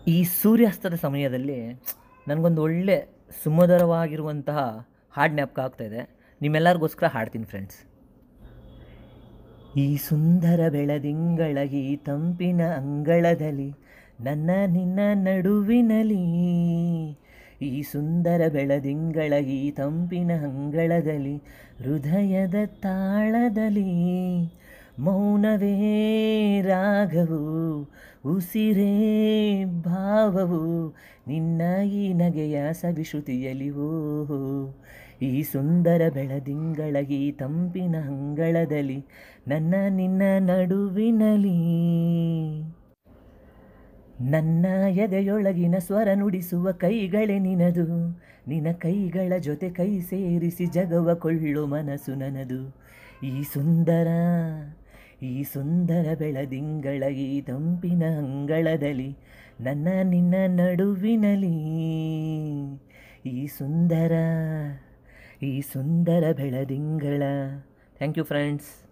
ಈ ಸೂರ್ಯಾಸ್ತದ ಸಮಯದಲ್ಲಿ ನನಗೊಂದು ಒಳ್ಳೆ ಸುಮಧುರವಾಗಿರುವಂತಹ ಹಾಡು ಜ್ಞಾಪಕ ಆಗ್ತಾಯಿದೆ ನಿಮ್ಮೆಲ್ಲರಿಗೋಸ್ಕರ ಹಾಡ್ತೀನಿ ಫ್ರೆಂಡ್ಸ್ ಈ ಸುಂದರ ಬೆಳದಿಂಗಳ ಈ ತಂಪಿನ ಅಂಗಳದಲ್ಲಿ ನನ್ನ ನಿನ್ನ ನಡುವಿನಲಿ ಈ ಸುಂದರ ಬೆಳದಿಂಗಳ ಈ ತಂಪಿನ ಅಂಗಳದಲ್ಲಿ ಹೃದಯದ ತಾಳದಲ್ಲಿ ಮೌನವೇ ರಾಗವು ಉಸಿರೇ ಭಾವವು ನಿನ್ನ ಈ ನಗೆಯ ಸವಿಶ್ರುತಿಯಲಿ ಓ ಈ ಸುಂದರ ಬೆಳದಿಂಗಳ ಈ ತಂಪಿನ ಅಂಗಳದಲ್ಲಿ ನನ್ನ ನಿನ್ನ ನಡುವಿನಲಿ ನನ್ನ ಎದೆಯೊಳಗಿನ ಸ್ವರ ನುಡಿಸುವ ಕೈಗಳೇ ನಿನದು ನಿನ ಕೈಗಳ ಜೊತೆ ಕೈ ಸೇರಿಸಿ ಜಗವ ಕೊಳ್ಳು ಮನಸ್ಸು ನನದು ಈ ಸುಂದರ ಈ ಸುಂದರ ಬೆಳದಿಂಗಳ ಈ ತಂಪಿನ ಅಂಗಳದಲ್ಲಿ ನನ್ನ ನಿನ್ನ ನಡುವಿನಲಿ ಈ ಸುಂದರ ಈ ಸುಂದರ ಬೆಳದಿಂಗಳ ಥ್ಯಾಂಕ್ ಯು ಫ್ರೆಂಡ್ಸ್